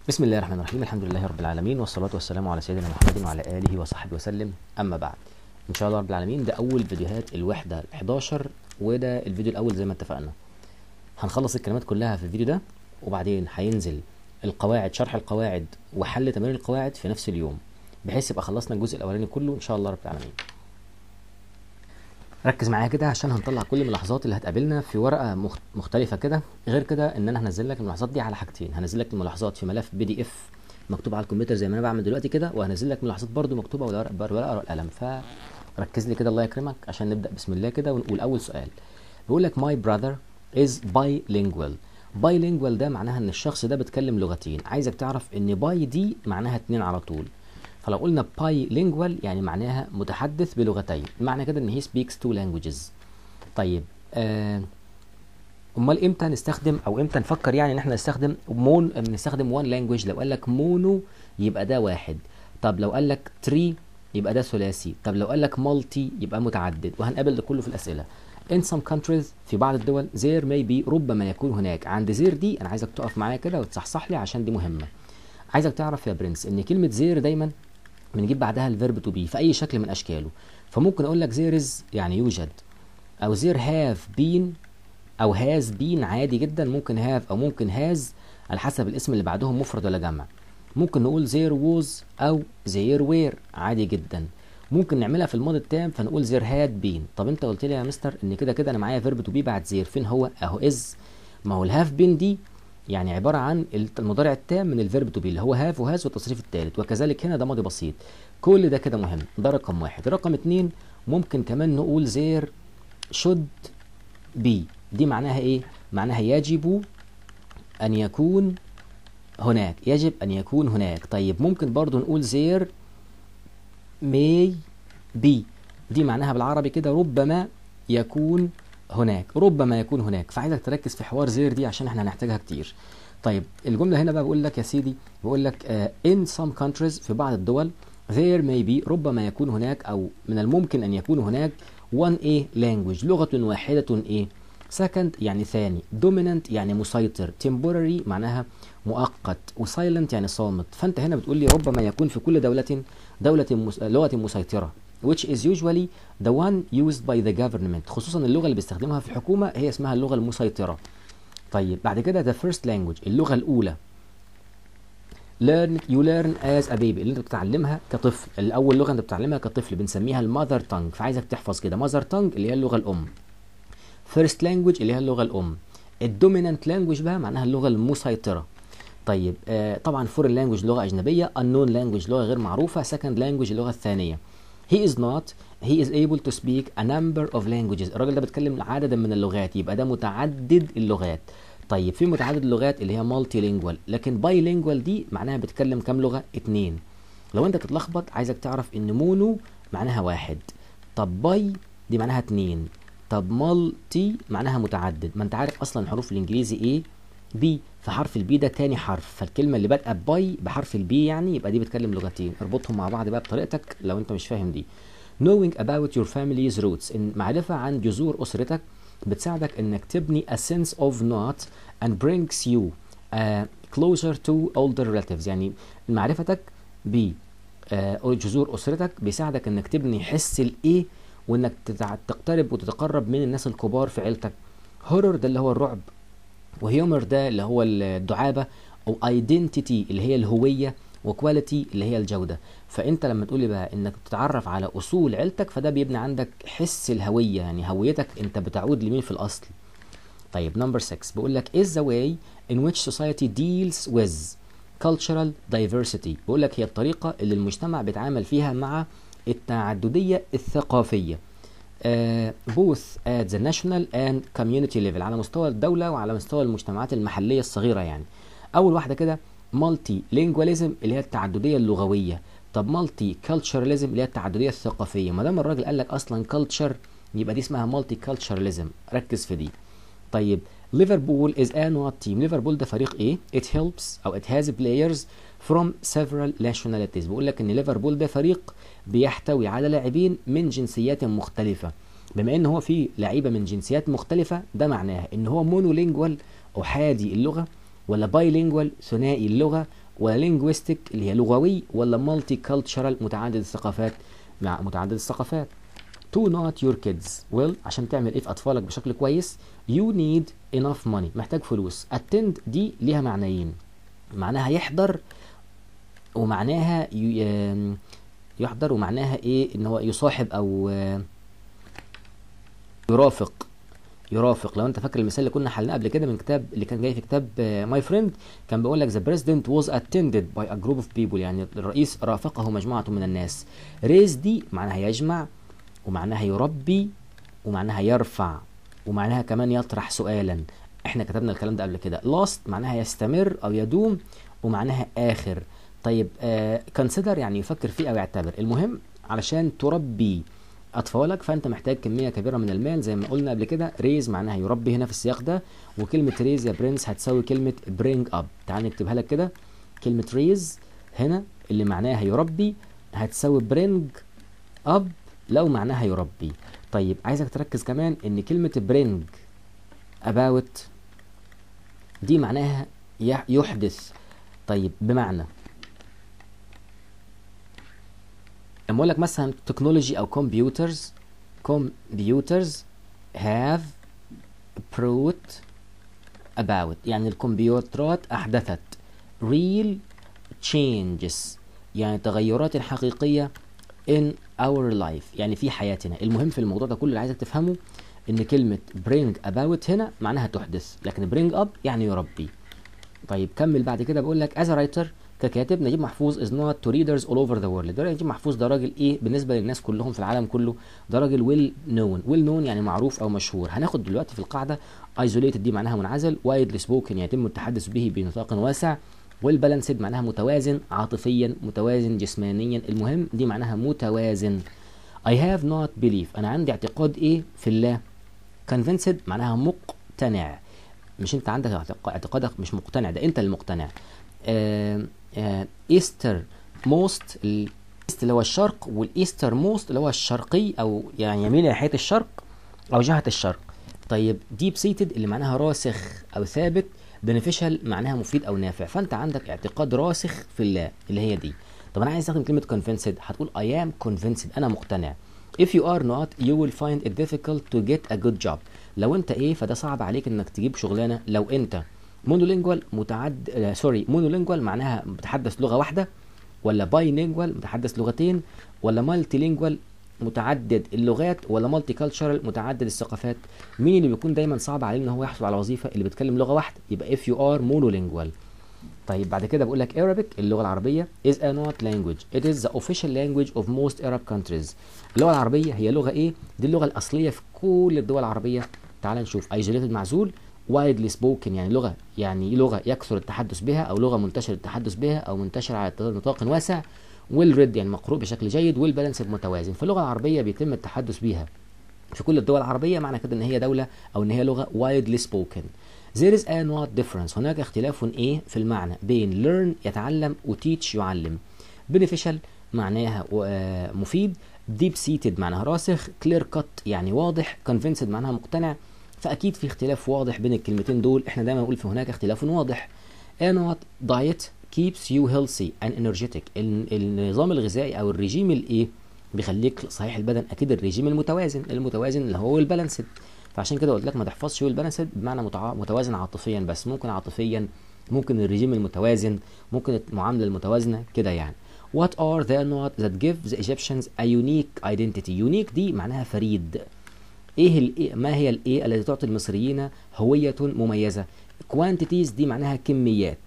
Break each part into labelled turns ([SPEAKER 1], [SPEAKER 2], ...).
[SPEAKER 1] بسم الله الرحمن الرحيم الحمد لله رب العالمين والصلاة والسلام على سيدنا محمد وعلى آله وصحبه وسلم أما بعد إن شاء الله رب العالمين ده أول فيديوهات الوحدة 11 وده الفيديو الأول زي ما اتفقنا هنخلص الكلمات كلها في الفيديو ده وبعدين هينزل القواعد شرح القواعد وحل تمارين القواعد في نفس اليوم بحيث يبقى خلصنا الجزء الأولاني كله إن شاء الله رب العالمين ركز معايا كده عشان هنطلع كل الملاحظات اللي هتقابلنا في ورقه مخ- مختلفه كده غير كده ان انا هنزل لك الملاحظات دي على حاجتين هنزل لك الملاحظات في ملف بي دي اف مكتوب على الكمبيوتر زي ما انا بعمل دلوقتي كده وهنزل لك ملاحظات برده مكتوبه بالورقه بالورقه والقلم فركز لي كده الله يكرمك عشان نبدا بسم الله كده ونقول اول سؤال بيقول لك my brother is bilingual bilingual ده معناها ان الشخص ده بيتكلم لغتين عايزك تعرف ان باي دي معناها اتنين على طول فلو قلنا bilingual يعني معناها متحدث بلغتين معنى كده ان he speaks two languages طيب آه امال امتى نستخدم او امتى نفكر يعني ان احنا نستخدم مون نستخدم وان لانجويج لو قال لك مونو يبقى ده واحد طب لو قال لك تري يبقى ده ثلاثي طب لو قال لك مالتي يبقى متعدد وهنقابل ده كله في الاسئله in some countries في بعض الدول there may be ربما يكون هناك عند زير دي انا عايزك تقف معايا كده وتصحصح لي عشان دي مهمه عايزك تعرف يا برنس ان كلمه زير دايما بنجيب بعدها الفيرب تو بي في اي شكل من اشكاله فممكن اقول لك there is يعني يوجد او there have been او has been عادي جدا ممكن have او ممكن has على حسب الاسم اللي بعدهم مفرد ولا جمع ممكن نقول there was او there were عادي جدا ممكن نعملها في الماضي التام فنقول there had been طب انت قلت لي يا مستر ان كده كده انا معايا فيرب تو بي بعد there فين هو اهو is ما هو الهاف بين دي يعني عباره عن المضارع التام من الفيرب تو بي اللي هو هاف وهاز والتصريف الثالث وكذلك هنا ده ماضي بسيط كل ده كده مهم ده رقم واحد رقم اتنين ممكن كمان نقول there should be دي معناها ايه معناها يجب ان يكون هناك يجب ان يكون هناك طيب ممكن برضو نقول there may be دي معناها بالعربي كده ربما يكون هناك ربما يكون هناك فعايزك تركز في حوار زير دي عشان احنا هنحتاجها كتير طيب الجملة هنا بقى بقول لك يا سيدي بقول لك uh, in some countries في بعض الدول there may be ربما يكون هناك او من الممكن ان يكون هناك one a language لغة واحدة ايه second يعني ثاني dominant يعني مسيطر temporary معناها مؤقت وسايلنت يعني صامت فانت هنا بتقول لي ربما يكون في كل دولة دولة مس... لغة مسيطرة which is usually the one used by the government خصوصا اللغة اللي بيستخدمها في الحكومة هي اسمها اللغة المسيطرة طيب بعد كده the first language اللغة الأولى learn you learn as a baby اللي انت بتتعلمها كطفل الاول لغه انت بتتعلمها كطفل بنسميها المذر تانج فعايزك تحفظ كده مذر تانج اللي هي اللغه الام فيرست لانجوج اللي هي اللغه الام الدومينانت لانجوج بقى معناها اللغه المسيطره طيب آه طبعا فورين لانجوج لغه اجنبيه unknown لانجوج لغه غير معروفه سكند لانجوج اللغه الثانيه he is not he is able to speak a number of languages الراجل ده بيتكلم عددا من اللغات يبقى ده متعدد اللغات طيب في متعدد اللغات اللي هي مالتي لينجوال لكن باي لينجوال دي معناها بتكلم كام لغه اتنين لو انت تتلخبط عايزك تعرف ان مونو معناها واحد طب باي دي معناها اتنين طب مالتي معناها متعدد ما انت عارف اصلا الحروف الانجليزي ايه بي فحرف البي ده تاني حرف فالكلمه اللي بادئه باي بحرف البي يعني يبقى دي بتكلم لغتين اربطهم مع بعض بقى بطريقتك لو انت مش فاهم دي knowing about your family's roots إن معرفة عن جذور أسرتك بتساعدك إنك تبني a sense of not and brings you uh, closer to older relatives يعني معرفتك ب uh, جذور أسرتك بيساعدك إنك تبني حس الإيه وإنك تتع- تقترب وتتقرب من الناس الكبار في عيلتك هورر ده اللي هو الرعب وهيومر ده اللي هو الدعابة أو identity اللي هي الهوية وكواليتي اللي هي الجودة فانت لما تقول لي بقى انك تتعرف على اصول عيلتك فده بيبني عندك حس الهوية يعني هويتك انت بتعود لمين في الاصل طيب نمبر 6 بيقول لك is the way in which society deals with cultural diversity بيقول لك هي الطريقة اللي المجتمع بيتعامل فيها مع التعددية الثقافية آه both at the national and community level على مستوى الدولة وعلى مستوى المجتمعات المحلية الصغيرة يعني أول واحدة كده مالتي لينجواليزم اللي هي التعددية اللغوية طب مالتي كالتشراليزم اللي هي التعددية الثقافية ما دام الراجل قال لك أصلا كالتشر يبقى دي اسمها مالتي كالتشراليزم ركز في دي طيب ليفربول is an what team ليفربول ده فريق ايه it helps او it has players from several nationalities بيقول لك ان ليفربول ده فريق بيحتوي على لاعبين من جنسيات مختلفة بما ان هو فيه لعيبة من جنسيات مختلفة ده معناها ان هو مونولينجوال احادي اللغة ولا بايلينجوال ثنائي اللغة ولا linguistic اللي هي لغوي ولا مالتي كالتشرال متعدد الثقافات مع متعدد الثقافات to not your kids well عشان تعمل ايه في اطفالك بشكل كويس you need enough money محتاج فلوس attend دي ليها معنيين معناها يحضر ومعناها ي- يحضر ومعناها ايه ان هو يصاحب او آه، يرافق يرافق لو انت فاكر المثال اللي كنا حلناه قبل كده من كتاب اللي كان جاي في كتاب ماي فريند كان بيقول لك the president was attended by a group of people يعني الرئيس رافقه مجموعة من الناس raise دي معناها يجمع ومعناها يربي ومعناها يرفع ومعناها كمان يطرح سؤالا احنا كتبنا الكلام ده قبل كده last معناها يستمر او يدوم ومعناها اخر طيب آه consider يعني يفكر فيه او يعتبر المهم علشان تربي اطفالك فانت محتاج كميه كبيره من المال زي ما قلنا قبل كده ريز معناها يربي هنا في السياق ده وكلمه ريز يا برنس هتساوي كلمه برينج اب تعال نكتبها لك كده كلمه ريز هنا اللي معناها يربي هتساوي برينج اب لو معناها يربي طيب عايزك تركز كمان ان كلمه برينج about دي معناها يح- يحدث طيب بمعنى لما اقول لك مثلا تكنولوجي او كمبيوترز كمبيوترز have brought about يعني الكمبيوترات احدثت real changes يعني تغيرات حقيقية in our life يعني في حياتنا المهم في الموضوع ده كله اللي عايزك تفهمه ان كلمة bring about هنا معناها تحدث لكن bring up يعني يربي طيب كمل بعد كده بقول لك as a writer ككاتب نجيب محفوظ is not to readers all over the world ده نجيب محفوظ ده راجل ايه بالنسبه للناس كلهم في العالم كله ده راجل well known well known يعني معروف او مشهور هناخد دلوقتي في القاعده isolated دي معناها منعزل widely spoken يتم التحدث به بنطاق واسع well balanced معناها متوازن عاطفيا متوازن جسمانيا المهم دي معناها متوازن I have not belief انا عندي اعتقاد ايه في الله convinced معناها مقتنع مش انت عندك اعتق- اعتقادك مش مقتنع ده انت اللي مقتنع ايستر موست الايست اللي هو الشرق والايستر موست اللي هو الشرقي او يعني يميل ناحيه الشرق او جهه الشرق طيب ديب سيتد اللي معناها راسخ او ثابت بنفيشال معناها مفيد او نافع فانت عندك اعتقاد راسخ في الله اللي هي دي طب انا عايز استخدم كلمه convinced هتقول I am convinced انا مقتنع if you are not you will find it difficult to get a good job لو انت ايه فده صعب عليك انك تجيب شغلانه لو انت مونولينجوال متعد آه سوري مونولينجوال معناها بتحدث لغه واحده ولا بايلينجوال متحدث لغتين ولا مالتي لينجوال متعدد اللغات ولا مالتي كالتشرال متعدد الثقافات مين اللي بيكون دايما صعب عليه ان هو يحصل على وظيفه اللي بيتكلم لغه واحده يبقى if you are monolingual طيب بعد كده بقول لك Arabic اللغه العربيه is a not language it is the official language of most Arab countries اللغه العربيه هي لغه ايه دي اللغه الاصليه في كل الدول العربيه تعال نشوف isolated معزول widely spoken يعني لغه يعني لغه يكثر التحدث بها او لغه منتشر التحدث بها او منتشره على نطاق واسع ويل ريد يعني مقروء بشكل جيد ويل بالانس متوازن فاللغه العربيه بيتم التحدث بيها في كل الدول العربيه معنى كده ان هي دوله او ان هي لغه widely spoken there is a not difference هناك اختلاف ايه في المعنى بين learn يتعلم و teach يعلم beneficial معناها آه، مفيد deep seated معناها راسخ clear cut يعني واضح convinced معناها مقتنع فاكيد في اختلاف واضح بين الكلمتين دول احنا دايما نقول في هناك اختلاف واضح a not diet keeps you healthy and energetic ال- النظام الغذائي او الرجيم الايه بيخليك صحيح البدن اكيد الرجيم المتوازن المتوازن اللي هو البالانسد فعشان كده قلت لك ما تحفظش هو البالانسد بمعنى متع... متوازن عاطفيا بس ممكن عاطفيا ممكن الرجيم المتوازن ممكن المعامله المتوازنه كده يعني What are the not that give the Egyptians a unique identity unique دي معناها فريد ايه ال ما هي الايه التي تعطي المصريين هويه مميزه quantities دي معناها كميات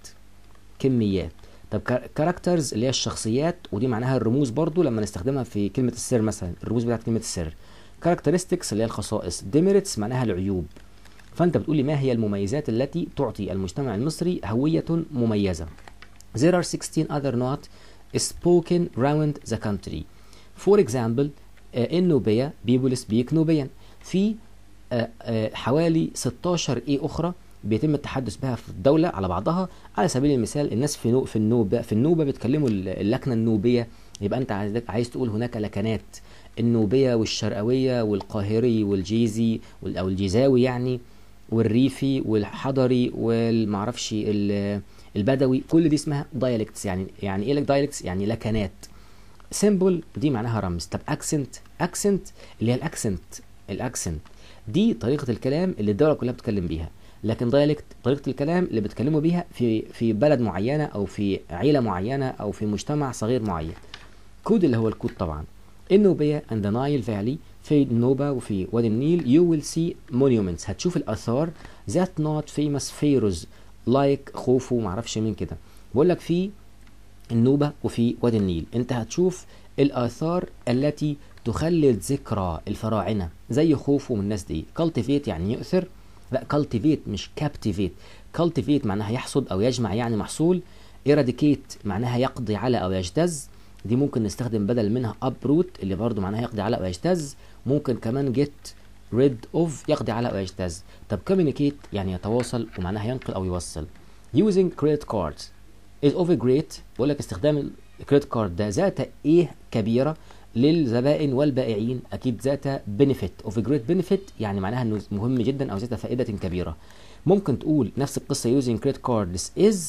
[SPEAKER 1] كميات طب كاركترز اللي هي الشخصيات ودي معناها الرموز برضو لما نستخدمها في كلمه السر مثلا الرموز بتاعت كلمه السر characteristics اللي هي الخصائص demerits معناها العيوب فانت بتقول لي ما هي المميزات التي تعطي المجتمع المصري هويه مميزه there are 16 other not spoken around the country for example uh, in Nubia people speak Nubian في uh, uh, حوالي 16 ايه اخرى بيتم التحدث بها في الدولة على بعضها على سبيل المثال الناس في نو في النوبة في النوبة بيتكلموا اللكنة النوبية يبقى انت عايز عايز تقول هناك لكنات النوبية والشرقوية والقاهري والجيزي او الجيزاوي يعني والريفي والحضري والمعرفش البدوي كل دي اسمها dialects يعني يعني ايه dialects يعني لكنات سيمبل دي معناها رمز طب اكسنت اكسنت اللي هي الاكسنت الاكسنت دي طريقه الكلام اللي الدوله كلها بتتكلم بيها لكن دايلكت طريقه الكلام اللي بيتكلموا بيها في في بلد معينه او في عيله معينه او في مجتمع صغير معين كود اللي هو الكود طبعا النوبيه and the Nile Valley في النوبة وفي وادي النيل you will see monuments هتشوف الآثار that not famous pharaohs like خوفو معرفش مين كده بقول لك في النوبة وفي وادي النيل انت هتشوف الآثار التي تخلد ذكرى الفراعنة زي خوفو من الناس دي cultivate يعني يؤثر لا cultivate مش captivate cultivate معناها يحصد أو يجمع يعني محصول eradicate معناها يقضي على أو يجتاز دي ممكن نستخدم بدل منها uproot اللي برضو معناها يقضي على أو يجتاز ممكن كمان get rid of يقضي على أو يجتاز طب communicate يعني يتواصل ومعناها ينقل أو يوصل using credit cards is of a great بقول لك استخدام الكريدت كارد ده ذات ايه كبيره للزبائن والبائعين اكيد ذات بنفيت اوف جريت بنفيت يعني معناها انه مهم جدا او ذات فائده كبيره ممكن تقول نفس القصه using credit cards is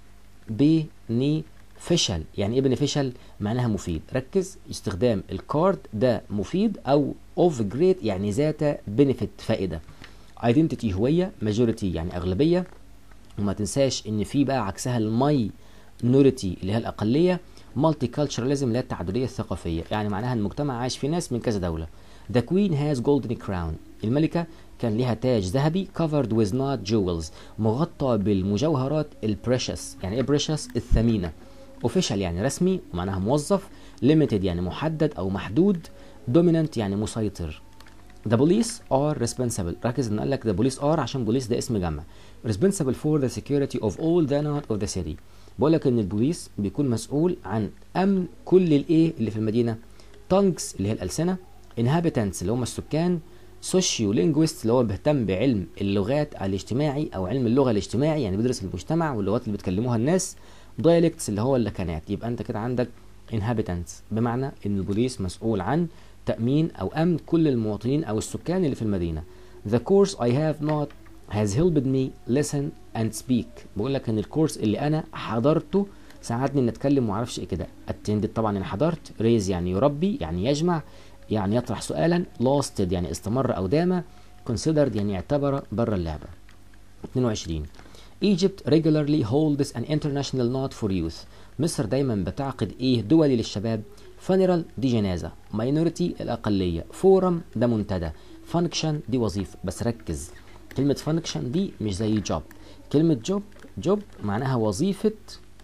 [SPEAKER 1] beneficial يعني ايه beneficial معناها مفيد ركز استخدام الكارد ده مفيد او of great يعني ذات بنفيت فائده identity هويه majority يعني اغلبيه وما تنساش ان في بقى عكسها الماي نوريتي اللي هي الاقليه مالتي كالتشراليزم اللي هي التعدديه الثقافيه يعني معناها المجتمع عايش فيه ناس من كذا دوله The queen has golden crown الملكه كان ليها تاج ذهبي covered with not jewels مغطى بالمجوهرات البريشس يعني ايه بريشس الثمينه official يعني رسمي ومعناها موظف limited يعني محدد او محدود dominant يعني مسيطر The police are responsible ركز ان قال لك the police are عشان police ده اسم جمع responsible for the security of all the not of the city بقول لك ان البوليس بيكون مسؤول عن امن كل الايه اللي في المدينه tongues اللي هي الالسنه inhabitants اللي هم السكان سوشيو لينجويست اللي هو بيهتم بعلم اللغات الاجتماعي او علم اللغه الاجتماعي يعني بيدرس المجتمع واللغات اللي بيتكلموها الناس dialects اللي هو اللكنات يبقى انت كده عندك inhabitants بمعنى ان البوليس مسؤول عن تامين او امن كل المواطنين او السكان اللي في المدينه the course I have not has helped me listen and speak بقول لك ان الكورس اللي انا حضرته ساعدني ان اتكلم وما اعرفش ايه كده attended طبعا انا حضرت raise يعني يربي يعني يجمع يعني يطرح سؤالا lasted يعني استمر او دام considered يعني اعتبر بره اللعبه 22 Egypt regularly holds an international night for youth مصر دايما بتعقد ايه دولي للشباب funeral دي جنازه minority الاقليه forum ده منتدى function دي وظيفه بس ركز كلمة فانكشن دي مش زي جوب كلمة جوب جوب معناها وظيفة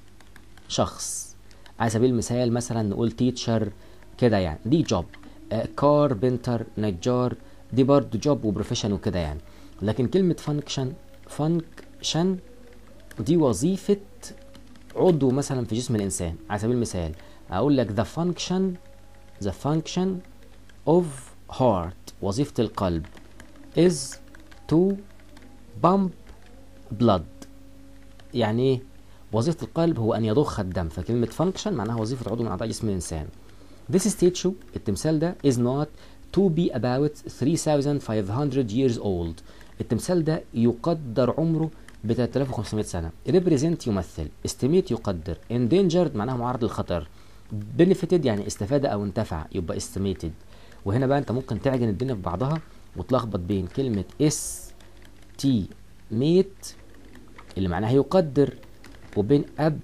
[SPEAKER 1] شخص على سبيل المثال مثلا نقول تيتشر كده يعني دي جوب كاربنتر نجار دي برضه جوب وبروفيشن وكده يعني لكن كلمة فانكشن فانكشن دي وظيفة عضو مثلا في جسم الإنسان على سبيل المثال أقول لك the function the function of heart وظيفة القلب is to pump blood يعني ايه وظيفة القلب هو أن يضخ الدم فكلمة function معناها وظيفة عضو من أعضاء جسم الإنسان This statue التمثال ده is not to be about 3500 years old التمثال ده يقدر عمره ب 3500 سنة represent يمثل estimate يقدر endangered معناها معرض للخطر benefited يعني استفاد أو انتفع يبقى estimated وهنا بقى أنت ممكن تعجن الدنيا في بعضها وتلخبط بين كلمة اس تي ميت اللي معناها يقدر وبين اب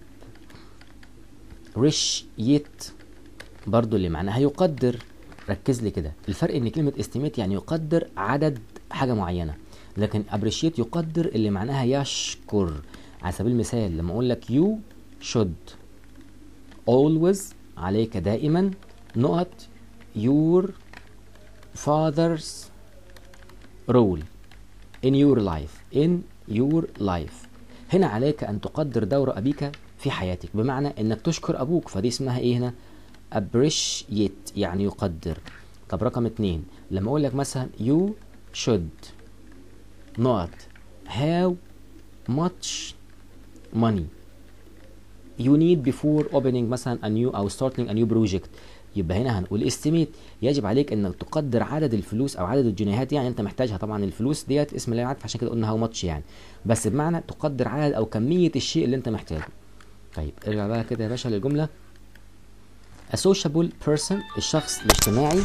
[SPEAKER 1] رش يت برضو اللي معناها يقدر ركز لي كده الفرق ان كلمة استيميت يعني يقدر عدد حاجة معينة لكن ابريشيت يقدر اللي معناها يشكر على سبيل المثال لما اقول لك you should always عليك دائما نقط your father's role in your life in your life هنا عليك أن تقدر دور أبيك في حياتك بمعنى أنك تشكر أبوك فدي اسمها إيه هنا appreciate يعني يقدر طب رقم اتنين لما أقول لك مثلا you should not have much money you need before opening مثلا a new أو starting a new project يبقى هنا هنقول استيميت يجب عليك انك تقدر عدد الفلوس او عدد الجنيهات يعني انت محتاجها طبعا الفلوس ديت اسم لا يعرف عشان كده قلنا هاو ماتش يعني بس بمعنى تقدر عدد او كميه الشيء اللي انت محتاجه طيب ارجع بقى كده يا باشا للجمله A sociable person الشخص الاجتماعي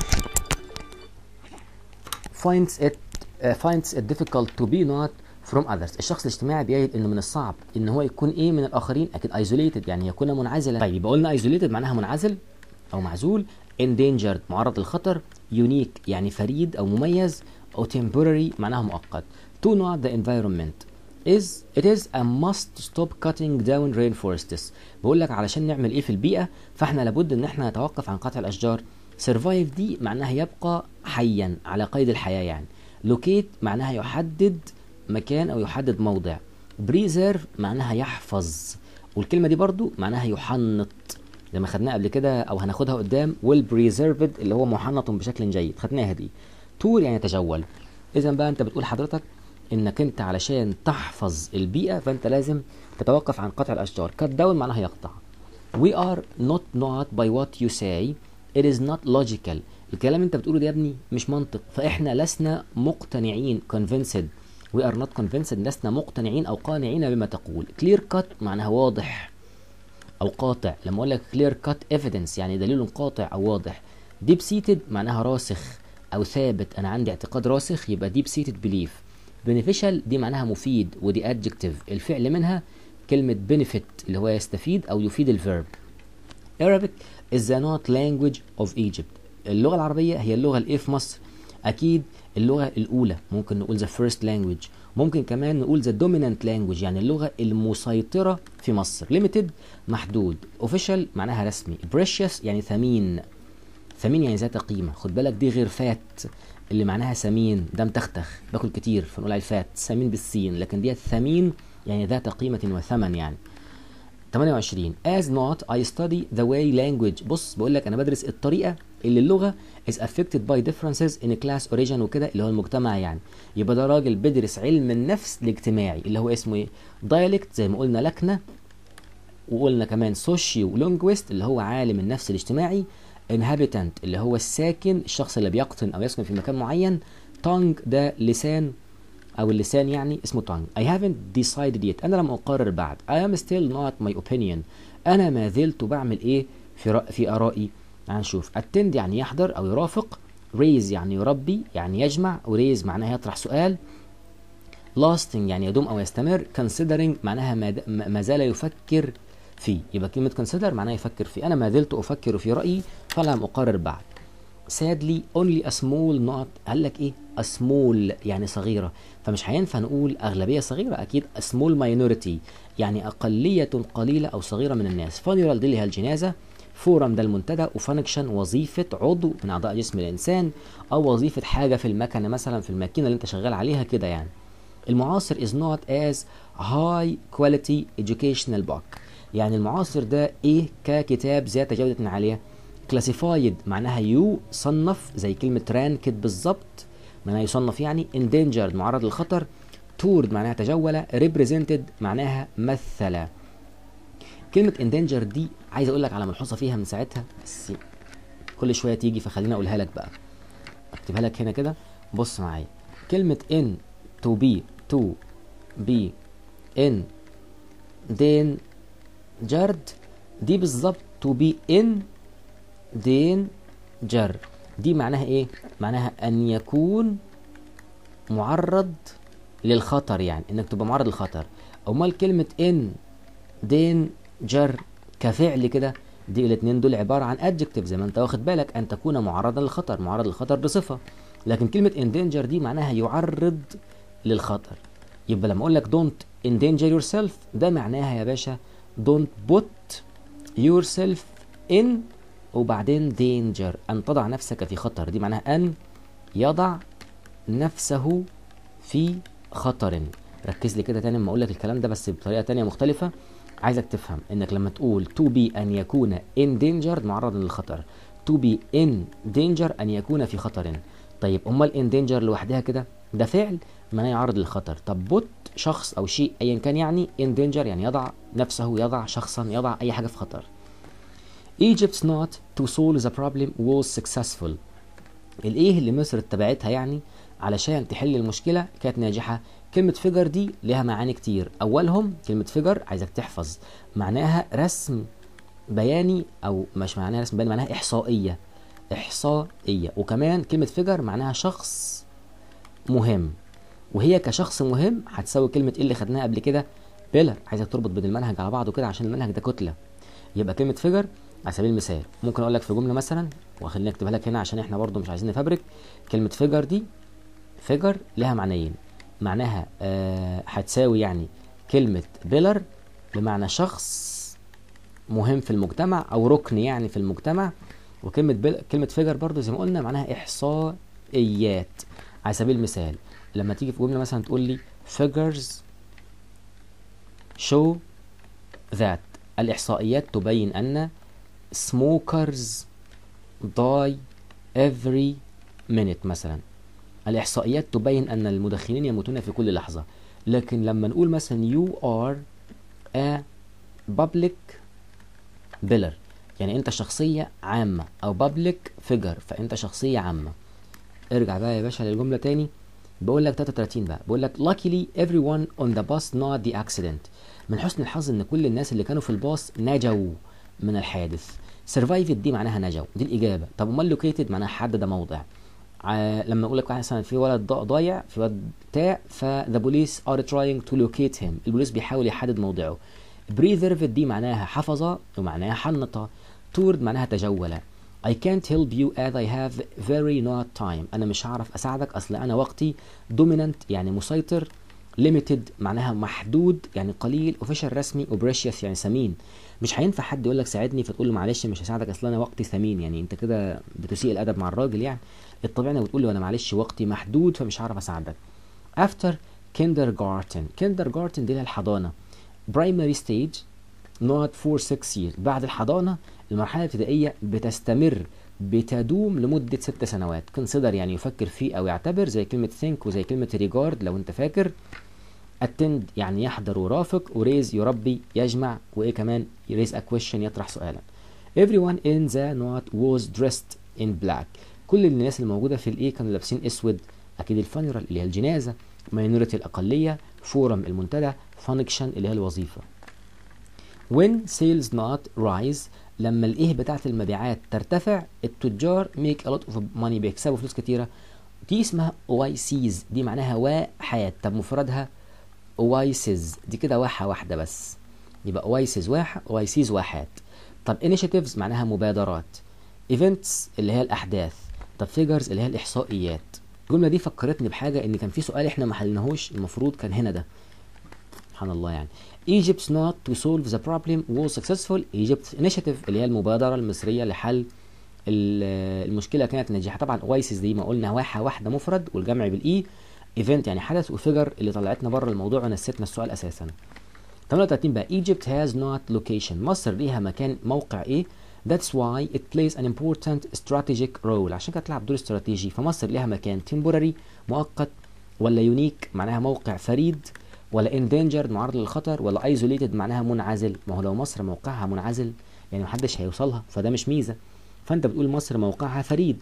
[SPEAKER 1] finds it uh, finds it difficult to be not from others الشخص الاجتماعي بيجد انه من الصعب ان هو يكون ايه من الاخرين اكيد isolated يعني يكون منعزلا طيب يبقى قلنا isolated معناها منعزل او معزول endangered معرض للخطر unique يعني فريد او مميز او temporary معناها مؤقت to not the environment is it is a must stop cutting down rainforests بقول لك علشان نعمل ايه في البيئه فاحنا لابد ان احنا نتوقف عن قطع الاشجار survive دي معناها يبقى حيا على قيد الحياه يعني locate معناها يحدد مكان او يحدد موضع preserve معناها يحفظ والكلمه دي برضو معناها يحنط زي ما خدناها قبل كده او هناخدها قدام well preserved اللي هو محنط بشكل جيد خدناها دي تور يعني تجول اذا بقى انت بتقول حضرتك انك انت علشان تحفظ البيئه فانت لازم تتوقف عن قطع الاشجار cut down معناها يقطع we are not not by what you say it is not logical الكلام اللي انت بتقوله ده يا ابني مش منطق فاحنا لسنا مقتنعين convinced we are not convinced لسنا مقتنعين او قانعين بما تقول clear cut معناها واضح او قاطع لما اقول لك clear cut evidence يعني دليل قاطع او واضح deep seated معناها راسخ او ثابت انا عندي اعتقاد راسخ يبقى deep seated belief beneficial دي معناها مفيد ودي adjective الفعل منها كلمة benefit اللي هو يستفيد أو يفيد الفيرب Arabic is the not language of Egypt اللغة العربية هي اللغة الإيه في مصر أكيد اللغة الأولى ممكن نقول the first language ممكن كمان نقول the dominant language يعني اللغة المسيطرة في مصر limited محدود official معناها رسمي precious يعني ثمين ثمين يعني ذات قيمة خد بالك دي غير فات اللي معناها سمين ده متختخ باكل كتير فنقول عليه فات سمين بالسين لكن ديت ثمين يعني ذات قيمة وثمن يعني 28 as not I study the way language بص بقول لك انا بدرس الطريقة اللي اللغة is affected by differences in class origin وكده اللي هو المجتمع يعني يبقى ده راجل بيدرس علم النفس الاجتماعي اللي هو اسمه ايه dialect زي ما قلنا لكنة وقلنا كمان سوشيو لونجويست اللي هو عالم النفس الاجتماعي inhabitant اللي هو الساكن الشخص اللي بيقطن او يسكن في مكان معين tongue ده لسان او اللسان يعني اسمه tongue I haven't decided yet انا لم اقرر بعد I am still not my opinion انا ما زلت بعمل ايه في رأ... في ارائي هنشوف attend يعني يحضر او يرافق raise يعني يربي يعني يجمع raise معناها يطرح سؤال lasting يعني يدوم او يستمر considering معناها ما, د... ما زال يفكر فيه يبقى كلمة consider معناها يفكر فيه أنا ما زلت أفكر في رأيي فلم أقرر بعد sadly only a small not قال لك إيه a small يعني صغيرة فمش هينفع نقول أغلبية صغيرة أكيد a small minority يعني أقلية قليلة أو صغيرة من الناس funeral دي اللي هي الجنازة فورم ده المنتدى وفانكشن وظيفة عضو من أعضاء جسم الإنسان أو وظيفة حاجة في المكنة مثلا في الماكينة اللي أنت شغال عليها كده يعني المعاصر is not as high quality educational book يعني المعاصر ده ايه ككتاب ذات جودة عالية كلاسيفايد معناها يصنف زي كلمة رانكد بالظبط معناها يصنف يعني endangered معرض للخطر toured معناها تجول represented معناها مثل كلمة endangered دي عايز اقول لك على ملحوظة فيها من ساعتها بس كل شوية تيجي فخليني اقولها لك بقى اكتبها لك هنا كده بص معايا كلمة in to be to be in then جرد دي بالظبط to be in danger دي معناها ايه معناها ان يكون معرض للخطر يعني انك تبقى معرض للخطر امال كلمة in danger كفعل كده دي الاتنين دول عبارة عن adjective زي ما انت واخد بالك ان تكون معرضا للخطر معرض للخطر بصفة لكن كلمة endanger دي معناها يعرض للخطر يبقى لما اقول لك don't endanger yourself ده معناها يا باشا don't put yourself in وبعدين danger أن تضع نفسك في خطر دي معناها أن يضع نفسه في خطر ركز لي كده تاني لما أقول لك الكلام ده بس بطريقة تانية مختلفة عايزك تفهم إنك لما تقول to be أن يكون in danger معرض للخطر to be in danger أن يكون في خطر طيب أمال in danger لوحدها كده ده فعل معناه يعرض للخطر طب بوت شخص او شيء ايا كان يعني in danger يعني يضع نفسه يضع شخصا يضع اي حاجه في خطر Egypt's not to solve the problem was successful الايه اللي مصر اتبعتها يعني علشان تحل المشكله كانت ناجحه كلمه فيجر دي ليها معاني كتير اولهم كلمه فيجر عايزك تحفظ معناها رسم بياني او مش معناها رسم بياني معناها احصائيه احصائيه وكمان كلمه فيجر معناها شخص مهم وهي كشخص مهم هتساوي كلمه ايه اللي خدناها قبل كده بيلر عايزك تربط بين المنهج على بعضه كده عشان المنهج ده كتله يبقى كلمه فيجر على سبيل المثال ممكن اقول لك في جمله مثلا وخليني اكتبها لك هنا عشان احنا برضو مش عايزين نفبرك كلمه فيجر دي فيجر لها معنيين معناها آه هتساوي يعني كلمه بيلر بمعنى شخص مهم في المجتمع او ركن يعني في المجتمع وكلمه بل... كلمه فيجر برضو زي ما قلنا معناها احصائيات على سبيل المثال لما تيجي في جمله مثلا تقول لي figures show that الإحصائيات تبين أن smokers die every minute مثلا الإحصائيات تبين أن المدخنين يموتون في كل لحظة لكن لما نقول مثلا you are a public pillar يعني أنت شخصية عامة أو public figure فأنت شخصية عامة ارجع بقى يا باشا للجملة تاني بقول لك 33 بقى بقول لك luckily everyone on the bus not the accident من حسن الحظ ان كل الناس اللي كانوا في الباص نجوا من الحادث survived دي معناها نجوا دي الاجابه طب امال located معناها حدد موضع ع... لما اقول لك مثلا في ولد ضايع في ولد بتاع ف the police are trying to locate him البوليس بيحاول يحدد موضعه preserved دي معناها حفظ ومعناها حنط toured معناها تجول I can't help you as I have very not time أنا مش هعرف أساعدك أصل أنا وقتي dominant يعني مسيطر limited معناها محدود يعني قليل official رسمي وبريشيوس يعني ثمين مش هينفع حد يقول لك ساعدني فتقول له معلش مش هساعدك اصل انا وقتي ثمين يعني انت كده بتسيء الادب مع الراجل يعني الطبيعي انك بتقول له انا معلش وقتي محدود فمش هعرف اساعدك after kindergarten kindergarten دي الحضانه primary stage not for 6 years بعد الحضانه المرحله الابتدائيه بتستمر بتدوم لمدة ست سنوات consider يعني يفكر فيه أو يعتبر زي كلمة think وزي كلمة regard لو أنت فاكر attend يعني يحضر ورافق وريز يربي يجمع وإيه كمان raise a question يطرح سؤالا everyone in the not was dressed in black كل الناس الموجودة في الإيه كانوا لابسين أسود أكيد الفانيرال اللي هي الجنازة minority الأقلية فورم المنتدى function اللي هي الوظيفة when sales not rise لما الايه بتاعت المبيعات ترتفع التجار ميك a lot of money بيكسبوا فلوس كتيره دي اسمها اويسيز دي معناها واحات طب مفردها اويسز دي كده واحه واحده بس يبقى اويسز واحه اويسيز واحات طب انيشيتيفز معناها مبادرات ايفنتس اللي هي الاحداث طب فيجرز اللي هي الاحصائيات الجمله دي فكرتني بحاجه ان كان في سؤال احنا ما حلناهوش المفروض كان هنا ده سبحان الله يعني Egypt's not to solve the problem was successful Egypt's initiative اللي هي المبادرة المصرية لحل المشكلة كانت ناجحة طبعا اويسيس دي ما قلنا واحة واحدة مفرد والجمع بالاي ايفنت يعني حدث وفيجر اللي طلعتنا بره الموضوع ونسيتنا السؤال اساسا 38 بقى Egypt has not location مصر ليها مكان موقع ايه That's why it plays an important strategic role عشان كده تلعب دور استراتيجي فمصر ليها مكان temporary مؤقت ولا يونيك معناها موقع فريد ولا endangered معرض للخطر ولا isolated معناها منعزل ما هو لو مصر موقعها منعزل يعني محدش هيوصلها فده مش ميزه فانت بتقول مصر موقعها فريد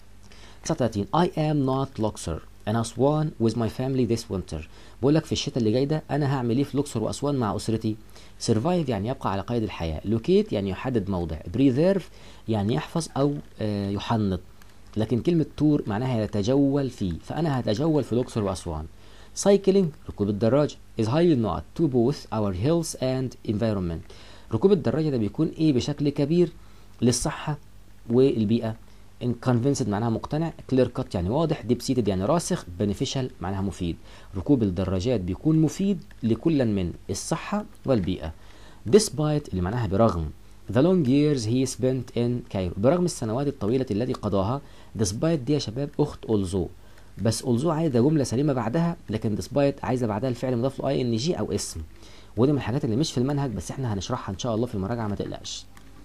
[SPEAKER 1] 39 I am not Luxor and Aswan with my family this winter بقول لك في الشتاء اللي جاي ده انا هعمل ايه في لوكسور واسوان مع اسرتي survive يعني يبقى على قيد الحياه locate يعني يحدد موضع preserve يعني يحفظ او آه يحنط لكن كلمه تور معناها يتجول فيه فانا هتجول في لوكسور واسوان cycling ركوب الدراجة is highly not to both our health and environment ركوب الدراجة ده بيكون ايه بشكل كبير للصحة والبيئة in convinced معناها مقتنع clear cut يعني واضح deep seated يعني راسخ beneficial معناها مفيد ركوب الدراجات بيكون مفيد لكل من الصحة والبيئة despite اللي معناها برغم the long years he spent in Cairo برغم السنوات الطويلة التي قضاها despite دي يا شباب أخت although بس although عايزه جمله سليمه بعدها لكن despite عايزه بعدها الفعل مضاف له اي ان جي او اسم ودي من الحاجات اللي مش في المنهج بس احنا هنشرحها ان شاء الله في المراجعه ما تقلقش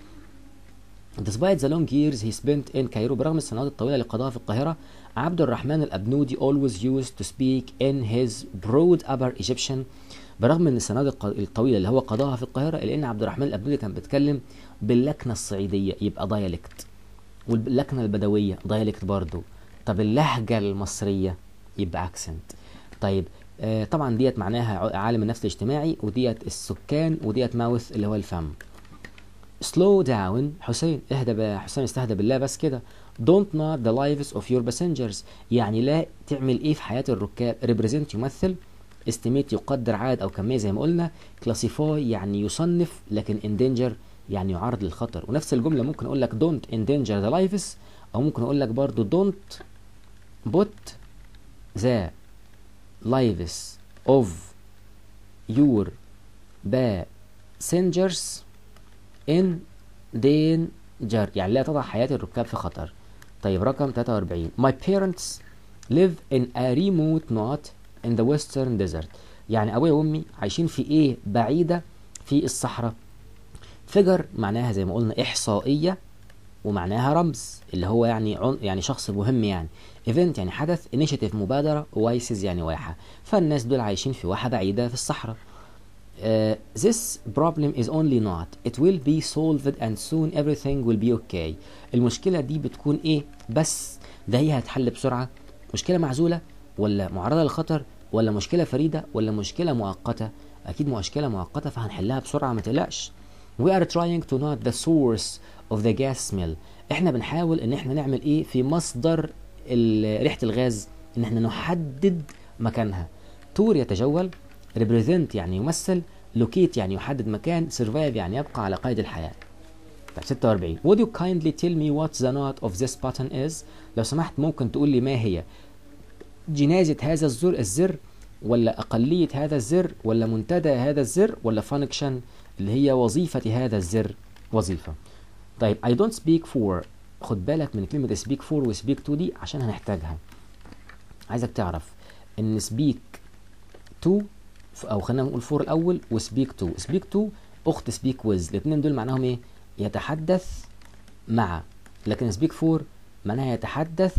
[SPEAKER 1] Despite the long years he spent in Cairo برغم السنوات الطويلة اللي قضاها في القاهرة عبد الرحمن الأبنودي always used to speak in his broad upper Egyptian برغم ان السنوات الق- الطويله اللي هو قضاها في القاهره الا ان عبد الرحمن الابنودي كان بيتكلم باللكنه الصعيديه يبقى دايالكت واللكنه البدويه دايالكت برضو طب اللهجه المصريه يبقى اكسنت طيب آه طبعا ديت معناها ع- عالم النفس الاجتماعي وديت السكان وديت ماوث اللي هو الفم سلو داون حسين اهدى ب- حسين استهدى بالله بس كده don't not the lives of your passengers يعني لا تعمل ايه في حياة الركاب represent يمثل estimate يقدر عدد او كمية زي ما قلنا classify يعني يصنف لكن endanger يعني يعرض للخطر ونفس الجملة ممكن اقول لك don't endanger the lives او ممكن اقول لك برضو don't put the lives of your passengers in danger يعني لا تضع حياة الركاب في خطر طيب رقم 43 My parents live in a remote not in the western desert يعني أبويا وأمي عايشين في إيه بعيدة في الصحراء فيجر معناها زي ما قلنا إحصائية ومعناها رمز اللي هو يعني عن يعني شخص مهم يعني ايفنت يعني حدث انيشيتيف مبادرة وايسز يعني واحة فالناس دول عايشين في واحة بعيدة في الصحراء Uh, this problem is only not it will be solved and soon everything will be okay المشكلة دي بتكون ايه بس ده هي هتحل بسرعة مشكلة معزولة ولا معرضة للخطر ولا مشكلة فريدة ولا مشكلة مؤقتة اكيد مشكلة مؤقتة فهنحلها بسرعة ما تقلقش we are trying to not the source of the gas smell احنا بنحاول ان احنا نعمل ايه في مصدر ال- ريحة الغاز ان احنا نحدد مكانها تور يتجول represent يعني يمثل locate يعني يحدد مكان survive يعني يبقى على قيد الحياة طيب 46 would you kindly tell me what the note of this button is لو سمحت ممكن تقول لي ما هي جنازة هذا الزر الزر ولا أقلية هذا الزر ولا منتدى هذا الزر ولا function اللي هي وظيفة هذا الزر وظيفة طيب I don't speak for خد بالك من كلمة speak for و speak to دي عشان هنحتاجها عايزك تعرف ان speak to او خلينا نقول فور الاول وسبيك تو سبيك تو اخت سبيك ويز الاثنين دول معناهم ايه يتحدث مع لكن سبيك فور معناها يتحدث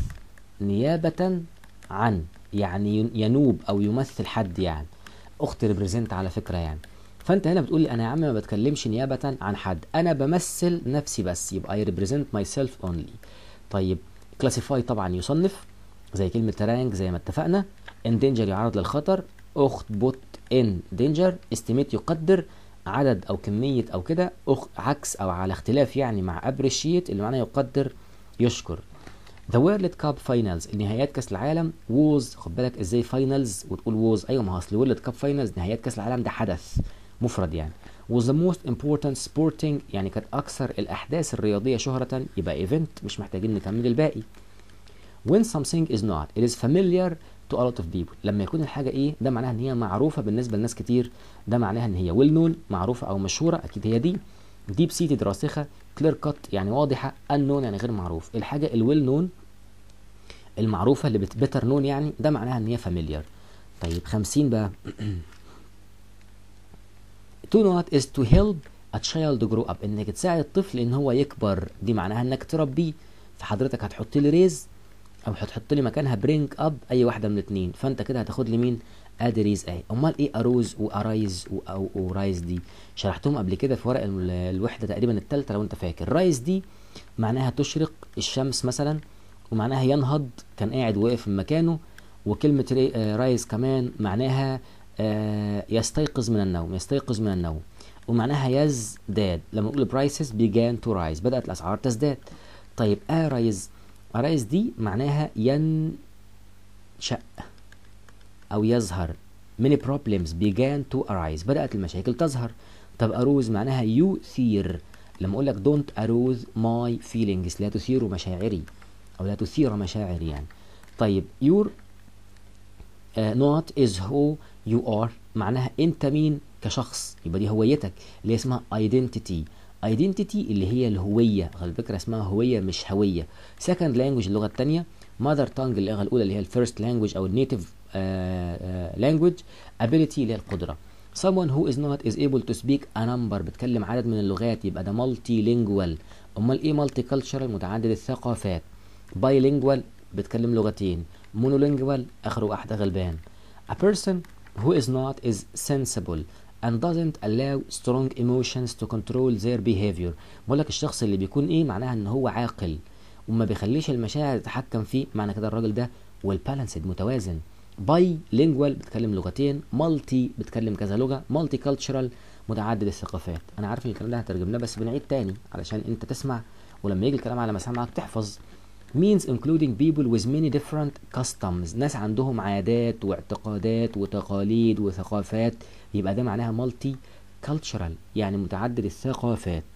[SPEAKER 1] نيابة عن يعني ينوب او يمثل حد يعني اخت ريبريزنت على فكرة يعني فانت هنا بتقول لي انا يا عم ما بتكلمش نيابة عن حد انا بمثل نفسي بس يبقى I represent myself only طيب كلاسيفاي طبعا يصنف زي كلمة رانك زي ما اتفقنا endanger يعرض للخطر اخت بوت ان دينجر استيميت يقدر عدد او كميه او كده أخ عكس او على اختلاف يعني مع ابريشيت اللي معناه يقدر يشكر ذا وورلد كاب فاينلز النهايات كاس العالم ووز خد بالك ازاي فاينلز وتقول ووز ايوه ما هو اصل وورلد كاب فاينلز نهايات كاس العالم ده حدث مفرد يعني was the most important sporting يعني كانت اكثر الاحداث الرياضيه شهره يبقى ايفنت مش محتاجين نكمل الباقي when something is not it is familiar to a lot of people لما يكون الحاجة ايه ده معناها ان هي معروفة بالنسبة لناس كتير ده معناها ان هي well known معروفة او مشهورة اكيد هي دي deep seated راسخة clear cut يعني واضحة unknown يعني غير معروف الحاجة الويل نون المعروفة اللي بتبتر نون يعني ده معناها ان هي familiar طيب 50 بقى to not is to help a child grow up انك تساعد الطفل ان هو يكبر دي معناها انك تربيه فحضرتك هتحط لي ريز او هتحط لي مكانها برينج اب اي واحده من الاثنين فانت كده هتاخد لي مين ادي ريز اي امال ايه اروز وارايز او ورايز دي شرحتهم قبل كده في ورق ال- الوحده تقريبا الثالثه لو انت فاكر رايز دي معناها تشرق الشمس مثلا ومعناها ينهض كان قاعد واقف في مكانه وكلمه ري- آه، رايز كمان معناها آه، يستيقظ من النوم يستيقظ من النوم ومعناها يزداد لما نقول برايسز began to rise بدأت الأسعار تزداد طيب أرايز أرايز دي معناها ينشأ أو يظهر many problems began to arise بدأت المشاكل تظهر طب أروز معناها يثير لما أقول لك don't arouse my feelings لا تثير مشاعري أو لا تثير مشاعري يعني طيب your uh, not is who you are معناها انت مين كشخص يبقى دي هويتك اللي هي اسمها identity identity اللي هي الهوية على فكرة اسمها هوية مش هوية second language اللغة التانية mother tongue اللغة الأولى اللي هي الفيرست language أو النيتيف language ability اللي هي القدرة someone who is not is able to speak a number بتكلم عدد من اللغات يبقى ده multilingual أمال إيه multicultural متعدد الثقافات bilingual بتكلم لغتين monolingual آخره واحدة غلبان a person who is not is sensible and doesn't allow strong emotions to control their behavior بقول لك الشخص اللي بيكون ايه معناها ان هو عاقل وما بيخليش المشاعر تتحكم فيه معنى كده الراجل ده والبالانسد متوازن باي لينجوال بتكلم لغتين مالتي بتكلم كذا لغه مالتي كالتشرال متعدد الثقافات انا عارف ان الكلام ده هترجمناه بس بنعيد تاني علشان انت تسمع ولما يجي الكلام على مسامعك تحفظ means including people with many different customs ناس عندهم عادات واعتقادات وتقاليد وثقافات يبقى ده معناها مالتي cultural يعني متعدد الثقافات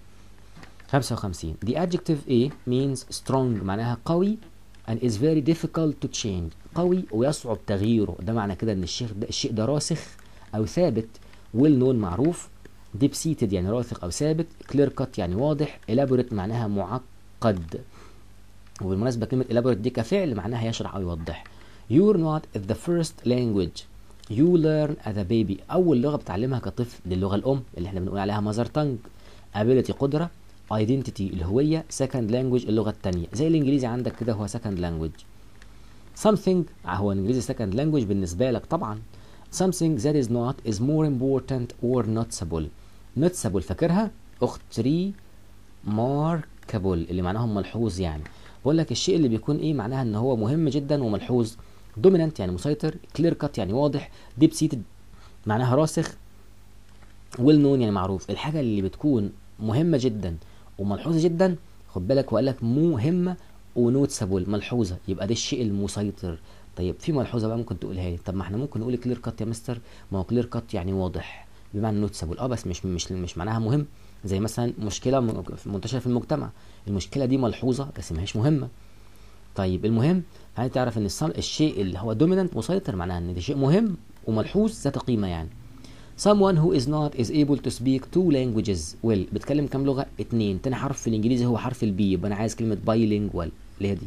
[SPEAKER 1] 55 the adjective A means strong معناها قوي and is very difficult to change قوي ويصعب تغييره ده معنى كده ان الشيء ده الشيء ده راسخ او ثابت well known معروف deep seated يعني راسخ او ثابت clear cut يعني واضح elaborate معناها معقد وبالمناسبة كلمة elaborate دي كفعل معناها يشرح أو يوضح You're not the first language you learn as a baby أول لغة بتعلمها كطفل دي اللغة الأم اللي احنا بنقول عليها mother tongue ability قدرة identity الهوية second language اللغة التانية زي الإنجليزي عندك كده هو second language something هو الإنجليزي second language بالنسبة لك طبعا something that is not is more important or noticeable noticeable فاكرها أخت remarkable اللي معناهم ملحوظ يعني بقول لك الشيء اللي بيكون ايه معناها ان هو مهم جدا وملحوظ دومينانت يعني مسيطر كلير كات يعني واضح ديب سيتد معناها راسخ ويل نون يعني معروف الحاجه اللي بتكون مهمه جدا وملحوظه جدا خد بالك وقال لك مهمه ونوتسابل ملحوظه يبقى ده الشيء المسيطر طيب في ملحوظه بقى ممكن تقولها لي طب ما احنا ممكن نقول كلير كات يا مستر ما هو كلير كات يعني واضح بمعنى نوتسابل اه بس مش مش مش معناها مهم زي مثلا مشكله منتشره في المجتمع المشكله دي ملحوظه بس ما هيش مهمه طيب المهم يعني تعرف ان الشيء اللي هو دومينانت مسيطر معناها ان ده شيء مهم وملحوظ ذات قيمه يعني someone who is not is able to speak two languages well بتكلم كام لغه اتنين تاني حرف في الانجليزي هو حرف البي يبقى انا عايز كلمه bilingual اللي هي دي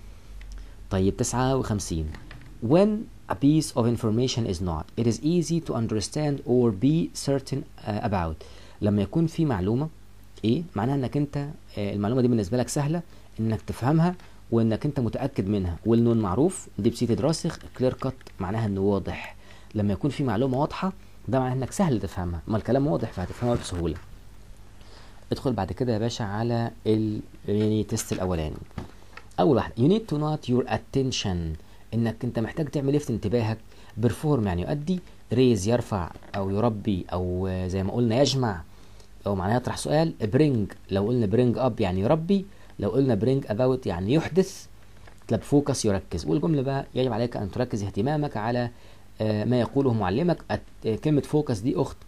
[SPEAKER 1] طيب 59 when a piece of information is not it is easy to understand or be certain uh, about لما يكون في معلومه ايه معناها انك انت المعلومه دي بالنسبه لك سهله انك تفهمها وانك انت متاكد منها والنون معروف ديب سيتد راسخ كلير كات معناها انه واضح لما يكون في معلومه واضحه ده معناه انك سهل تفهمها ما الكلام واضح فهتفهمها بسهوله ادخل بعد كده يا باشا على ال يعني تيست الاولاني اول واحده you need to not your attention انك انت محتاج تعمل ايه في انتباهك بيرفورم يعني يؤدي ريز يرفع او يربي او زي ما قلنا يجمع او معناها يطرح سؤال برينج لو قلنا برينج اب يعني يربي لو قلنا برينج اباوت يعني يحدث طلب فوكس يركز والجمله بقى يجب عليك ان تركز اهتمامك على ما يقوله معلمك كلمه فوكس دي اخت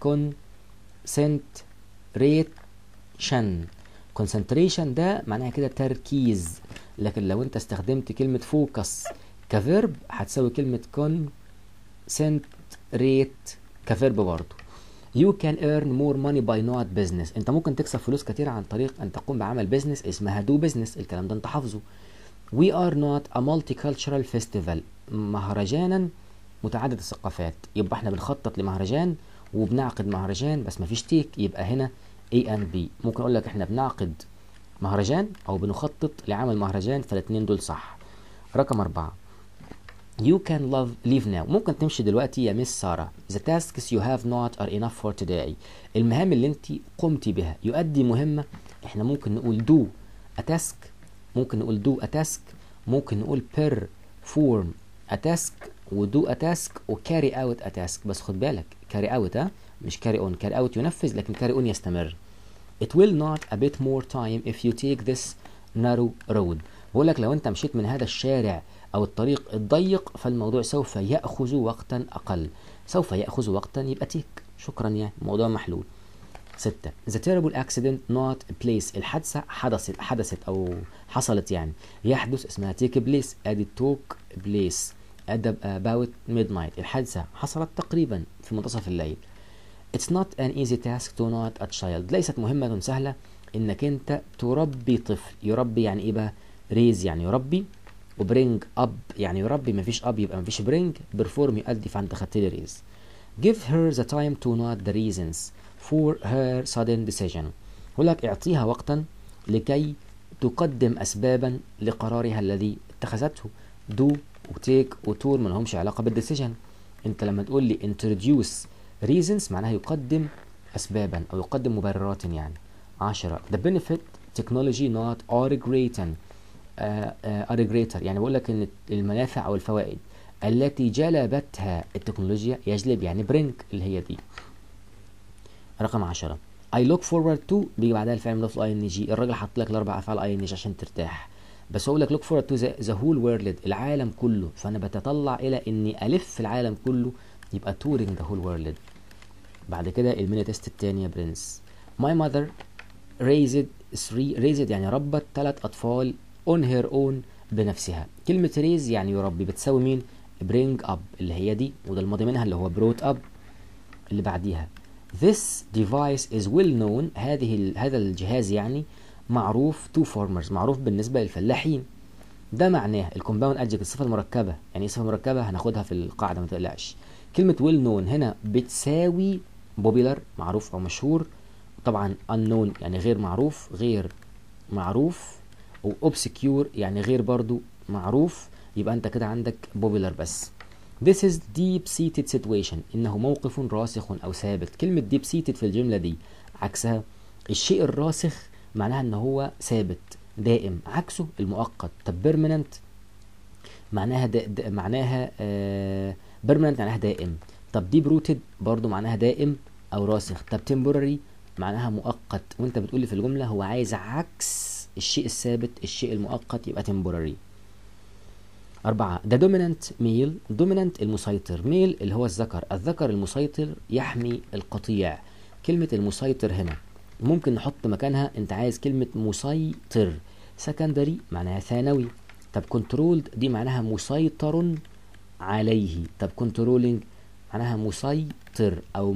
[SPEAKER 1] كونسنتريشن كونسنتريشن ده معناها كده تركيز لكن لو انت استخدمت كلمه فوكس كفيرب هتساوي كلمه كونسنتريت كفيرب برضه You can earn more money by not business انت ممكن تكسب فلوس كتير عن طريق ان تقوم بعمل بيزنس اسمها do business الكلام ده انت حافظه We are not a multicultural festival مهرجانا متعدد الثقافات يبقى احنا بنخطط لمهرجان وبنعقد مهرجان بس مفيش تيك يبقى هنا A and B ممكن اقول لك احنا بنعقد مهرجان او بنخطط لعمل مهرجان فالاثنين دول صح رقم أربعة You can love leave now ممكن تمشي دلوقتي يا مس سارة The tasks you have not are enough for today المهام اللي انت قمتي بها يؤدي مهمة احنا ممكن نقول do a task ممكن نقول do a task ممكن نقول perform a task ودو a task وcarry out a task بس خد بالك carry out ها مش carry on carry out ينفذ لكن carry on يستمر It will not a bit more time if you take this narrow road بقول لك لو انت مشيت من هذا الشارع او الطريق الضيق فالموضوع سوف ياخذ وقتا اقل سوف ياخذ وقتا يبقى تيك شكرا يعني الموضوع محلول ستة The terrible accident not place الحادثة حدثت حدثت أو حصلت يعني يحدث اسمها take place ادي took place at about midnight الحادثة حصلت تقريبا في منتصف الليل It's not an easy task to not a child ليست مهمة سهلة انك انت تربي طفل يربي يعني ايه بقى raise يعني يربي وبرينج اب يعني يربي مفيش اب يبقى مفيش برينج بيرفورم يؤدي فانت خدت لي ريز give her the time to not the reasons for her sudden decision يقول لك اعطيها وقتا لكي تقدم اسبابا لقرارها الذي اتخذته do وتيك وتور ما لهمش علاقه بالديسيجن انت لما تقول لي introduce reasons معناها يقدم اسبابا او يقدم مبررات يعني 10 the benefit technology not are greater آه، آه، are greater يعني بقول لك ان المنافع او الفوائد التي جلبتها التكنولوجيا يجلب يعني برينج اللي هي دي رقم 10 I look forward to بيجي بعدها الفعل المضاف اي ان جي الراجل حط لك الاربع افعال اي ان جي عشان ترتاح بس هو لك look forward to the, the whole world العالم كله فانا بتطلع الى اني الف العالم كله يبقى touring the whole world بعد كده الميني تيست التاني يا برنس my mother raised three raised يعني ربت ثلاث اطفال on her own بنفسها كلمة raise يعني يربي بتساوي مين bring up اللي هي دي وده الماضي منها اللي هو brought up اللي بعديها This device is well known هذه ال- هذا الجهاز يعني معروف to farmers معروف بالنسبة للفلاحين ده معناه الكومباوند ادجكت الصفة المركبة يعني ايه صفة مركبة هناخدها في القاعدة ما تقلقش كلمة well known هنا بتساوي popular معروف او مشهور طبعا unknown يعني غير معروف غير معروف و obscure يعني غير برضو معروف يبقى انت كده عندك popular بس This is deep seated situation إنه موقف راسخ أو ثابت كلمة deep seated في الجملة دي عكسها الشيء الراسخ معناها إن هو ثابت دائم عكسه المؤقت طب permanent معناها دا دا معناها آه permanent معناها دائم طب deep rooted برضو معناها دائم أو راسخ طب temporary معناها مؤقت وانت بتقولي في الجملة هو عايز عكس الشيء الثابت الشيء المؤقت يبقى temporary أربعة ده دومينانت ميل دومينانت المسيطر ميل اللي هو الذكر الذكر المسيطر يحمي القطيع كلمة المسيطر هنا ممكن نحط مكانها انت عايز كلمة مسيطر سكندري معناها ثانوي طب كنترولد دي معناها مسيطر عليه طب كنترولينج معناها مسيطر او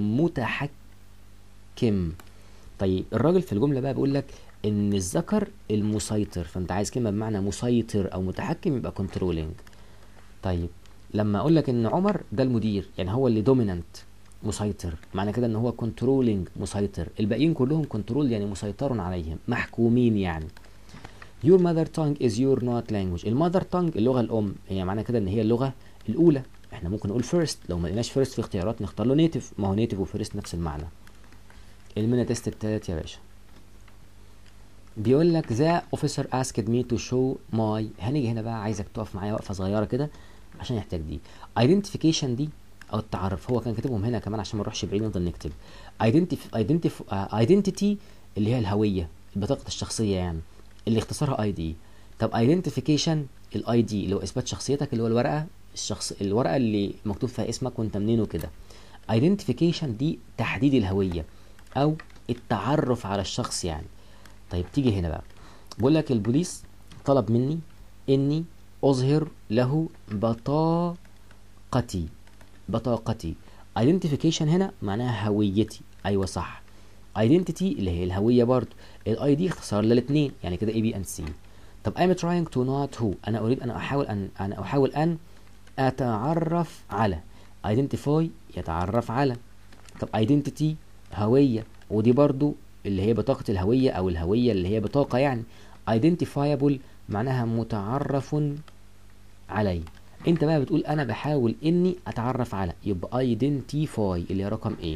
[SPEAKER 1] متحكم طيب الراجل في الجملة بقى بيقول لك ان الذكر المسيطر فانت عايز كلمه بمعنى مسيطر او متحكم يبقى كنترولينج طيب لما اقول لك ان عمر ده المدير يعني هو اللي دومينانت مسيطر معنى كده ان هو كنترولينج مسيطر الباقيين كلهم كنترول يعني مسيطر عليهم محكومين يعني your mother tongue is your not language المذر tongue اللغه الام هي معنى كده ان هي اللغه الاولى احنا ممكن نقول first لو ما لقيناش first في اختيارات نختار له native ما هو native وفيرست نفس المعنى المينا تيست التالت يا باشا بيقول لك ذا اوفيسر اسكد مي تو شو ماي هنيجي هنا بقى عايزك تقف معايا وقفه صغيره كده عشان يحتاج دي ايدنتيفيكيشن دي او التعرف هو كان كاتبهم هنا كمان عشان ما نروحش بعيد نفضل نكتب ايدنتيتي اللي هي الهويه بطاقه الشخصيه يعني اللي اختصارها اي دي طب ايدنتيفيكيشن الاي دي اللي هو اثبات شخصيتك اللي هو الورقه الشخص الورقه اللي مكتوب فيها اسمك وانت منين وكده ايدنتيفيكيشن دي تحديد الهويه او التعرف على الشخص يعني طيب تيجي هنا بقى بقول لك البوليس طلب مني اني اظهر له بطاقتي بطاقتي identification هنا معناها هويتي ايوه صح identity اللي هي الهويه برضو الاي دي اختصار للاثنين يعني كده اي بي ان سي طب I'm trying to not who انا اريد ان احاول ان انا احاول ان اتعرف على identify يتعرف على طب identity هويه ودي برضو اللي هي بطاقة الهوية أو الهوية اللي هي بطاقة يعني identifiable معناها متعرف عليه انت بقى بتقول انا بحاول اني اتعرف على يبقى identify اللي هي رقم ايه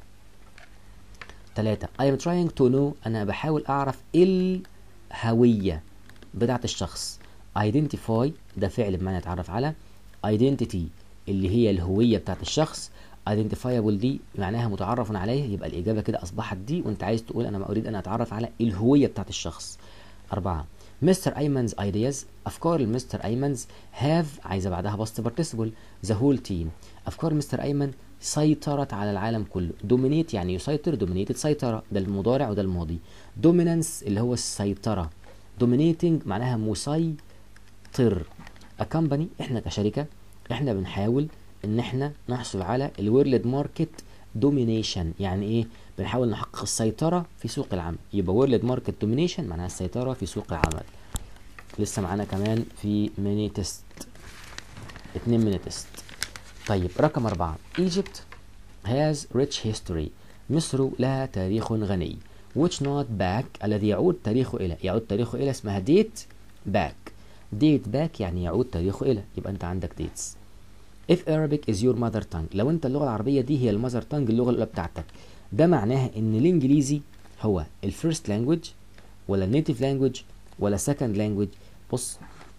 [SPEAKER 1] تلاتة I am trying to know انا بحاول اعرف الهوية بتاعة الشخص identify ده فعل بمعنى يتعرف على identity اللي هي الهوية بتاعة الشخص identifiable دي معناها متعرف عليه يبقى الإجابة كده أصبحت دي وأنت عايز تقول أنا ما أريد أن أتعرف على الهوية بتاعت الشخص أربعة مستر أيمنز ideas أفكار المستر أيمنز have عايزة بعدها باست participle the whole team أفكار مستر أيمن سيطرت على العالم كله dominate يعني يسيطر dominated سيطرة ده المضارع وده الماضي dominance اللي هو السيطرة dominating معناها مسيطر a company احنا كشركة احنا بنحاول ان احنا نحصل على الورلد ماركت دومينيشن يعني ايه بنحاول نحقق السيطره في سوق العمل يبقى وورلد ماركت دومينيشن معناها السيطره في سوق العمل لسه معانا كمان في ميني تيست اتنين ميني تيست طيب رقم أربعة Egypt has rich history مصر لها تاريخ غني which not back الذي يعود تاريخه إلى يعود تاريخه إلى اسمها date back date back يعني يعود تاريخه إلى يبقى أنت عندك dates if Arabic is your mother tongue لو انت اللغة العربية دي هي المذر تانج اللغة الأولى بتاعتك ده معناها ان الانجليزي هو الفيرست لانجوج ولا النيتيف لانجوج ولا سكند لانجوج بص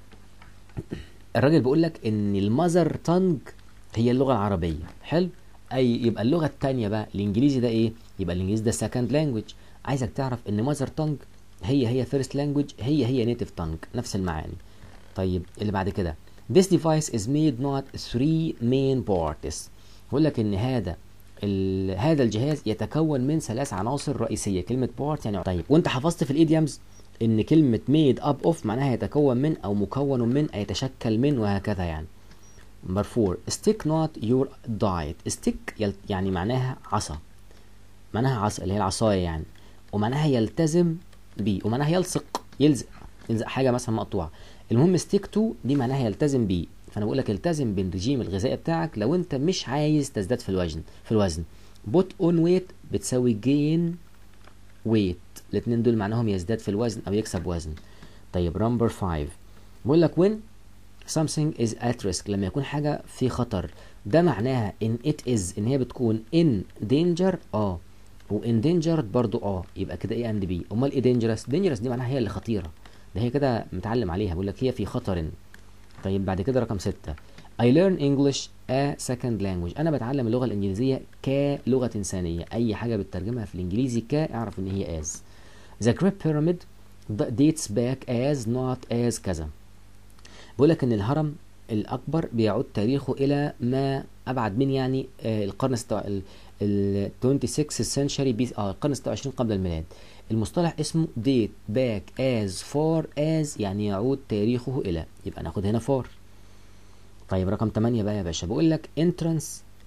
[SPEAKER 1] الراجل بيقول لك ان المذر تانج هي اللغة العربية حلو اي يبقى اللغة التانية بقى الانجليزي ده ايه يبقى الانجليزي ده سكند لانجوج عايزك تعرف ان مذر تانج هي هي فيرست لانجوج هي هي نيتيف تانج نفس المعاني طيب اللي بعد كده This device is made not three main parts بيقول لك ان هذا ال... هذا الجهاز يتكون من ثلاث عناصر رئيسيه كلمه بارت يعني طيب وانت حفظت في الايديومز ان كلمه ميد اب اوف معناها يتكون من او مكون من أي يتشكل من وهكذا يعني نمبر 4 stick not your diet stick يعني معناها عصا معناها عصا اللي هي العصايه يعني ومعناها يلتزم بيه ومعناها يلصق يلزق يلزق حاجه مثلا مقطوعه المهم ستيك تو دي معناها يلتزم بيه فانا بقول لك التزم بالرجيم الغذائي بتاعك لو انت مش عايز تزداد في الوزن في الوزن بوت اون ويت بتساوي جين ويت الاثنين دول معناهم يزداد في الوزن او يكسب وزن طيب نمبر 5 بقول لك when something is at risk لما يكون حاجه في خطر ده معناها ان it is ان هي بتكون in danger اه وان dangered برضو اه يبقى كده ايه اند بي امال ايه dangerous dangerous دي معناها هي اللي خطيره ده هي كده متعلم عليها بقول لك هي في خطر طيب بعد كده رقم ستة I learn English a second language أنا بتعلم اللغة الإنجليزية كلغة إنسانية أي حاجة بتترجمها في الإنجليزي ك اعرف إن هي as The Great Pyramid dates back as not as كذا بقول لك إن الهرم الأكبر بيعود تاريخه إلى ما أبعد من يعني آه القرن ال ال 26 century بي اه القرن 26 قبل الميلاد المصطلح اسمه date back as far as يعني يعود تاريخه إلى يبقى ناخد هنا far طيب رقم 8 بقى يا باشا بقول لك entrance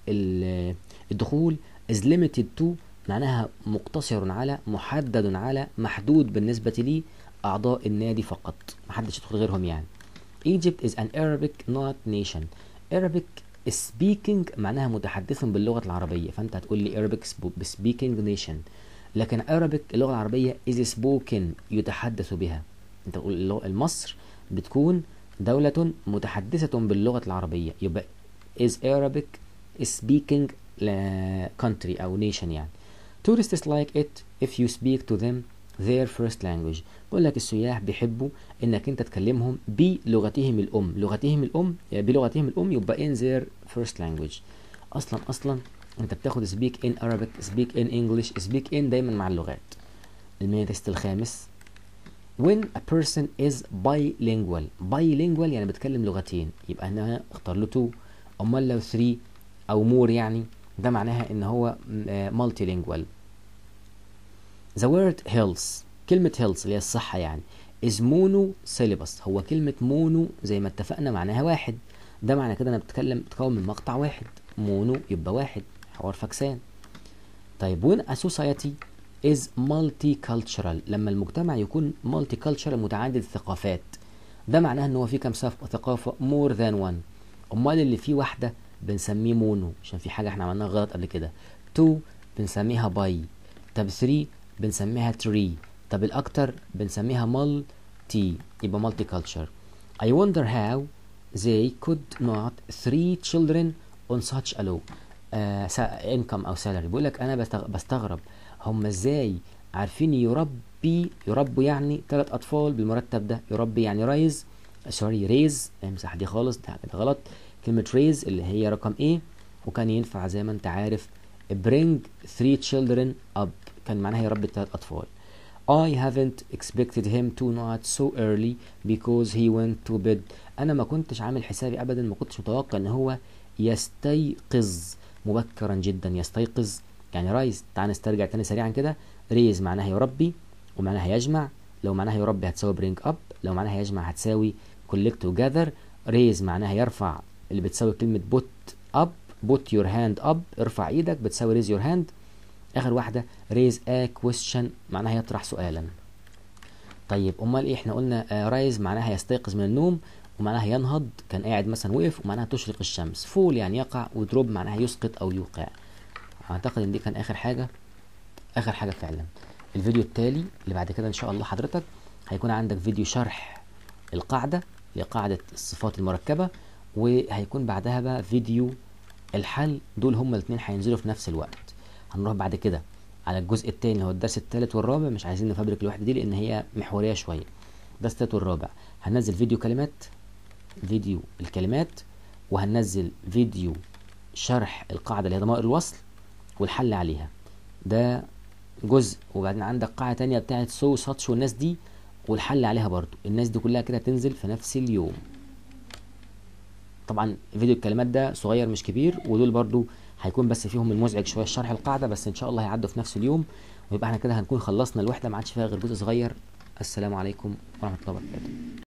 [SPEAKER 1] الدخول is limited to معناها مقتصر على محدد على محدود بالنسبة لي أعضاء النادي فقط محدش يدخل غيرهم يعني Egypt is an Arabic not nation Arabic speaking معناها متحدث باللغة العربية فأنت هتقول لي Arabic speaking nation لكن Arabic اللغة العربية is spoken يتحدث بها انت تقول مصر بتكون دولة متحدثة باللغة العربية يبقى is Arabic speaking country أو nation يعني tourists like it if you speak to them their first language بقول لك السياح بيحبوا انك انت تكلمهم بلغتهم الام لغتهم الام بلغتهم الام يبقى in their first language اصلا اصلا انت بتاخد speak in Arabic speak in English speak in دايما مع اللغات الميتست الخامس when a person is bilingual bilingual يعني بتكلم لغتين يبقى هنا اختار له two امال لو three او more يعني ده معناها ان هو multilingual the word health كلمة health اللي هي الصحة يعني is monosyllabus هو كلمة mono زي ما اتفقنا معناها واحد ده معنى كده انا بتكلم بتكون من مقطع واحد مونو يبقى واحد حوار فكسان طيب when a society is multicultural لما المجتمع يكون multicultural متعدد الثقافات ده معناه ان هو فيه كام ثقافة more than one امال اللي فيه واحدة بنسميه مونو عشان في حاجة احنا عملناها غلط قبل كده two بنسميها باي طب 3 بنسميها tree طب الاكتر بنسميها multi يبقى multicultural I wonder how they could not three children on such a low uh, income او salary بيقول لك انا بستغرب هم ازاي عارفين يربي يربوا يعني ثلاث اطفال بالمرتب ده يربي يعني رايز سوري ريز امسح دي خالص ده كده غلط كلمة ريز اللي هي رقم ايه وكان ينفع زي ما انت عارف bring three children up كان معناها يربي ثلاث اطفال I haven't expected him to not so early because he went to bed انا ما كنتش عامل حسابي ابدا ما كنتش متوقع ان هو يستيقظ مبكرا جدا يستيقظ يعني رايز تعال نسترجع تاني سريعا كده ريز معناها يربي ومعناها يجمع لو معناها يربي هتساوي برينج اب لو معناها يجمع هتساوي كولكت وجاذر ريز معناها يرفع اللي بتساوي كلمة بوت اب بوت يور هاند اب ارفع ايدك بتساوي ريز يور هاند اخر واحدة ريز ا كويستشن معناها يطرح سؤالا طيب امال ايه احنا قلنا رايز معناها يستيقظ من النوم ومعناها ينهض كان قاعد مثلا وقف ومعناها تشرق الشمس فول يعني يقع ودروب معناها يسقط او يوقع اعتقد ان دي كان اخر حاجة اخر حاجة فعلا الفيديو التالي اللي بعد كده ان شاء الله حضرتك هيكون عندك فيديو شرح القاعدة لقاعدة الصفات المركبة وهيكون بعدها بقى فيديو الحل دول هما الاثنين هينزلوا في نفس الوقت هنروح بعد كده على الجزء التاني اللي هو الدرس التالت والرابع مش عايزين نفبرك الوحده دي لان هي محوريه شويه الدرس التالت والرابع هننزل فيديو كلمات فيديو الكلمات وهننزل فيديو شرح القاعده اللي هي ضمائر الوصل والحل عليها ده جزء وبعدين عندك قاعده تانية بتاعت سو ساتش والناس دي والحل عليها برضو الناس دي كلها كده هتنزل في نفس اليوم طبعا فيديو الكلمات ده صغير مش كبير ودول برضو هيكون بس فيهم المزعج شويه شرح القاعده بس ان شاء الله هيعدوا في نفس اليوم ويبقى احنا كده هنكون خلصنا الوحده ما عادش فيها غير جزء صغير السلام عليكم ورحمه الله وبركاته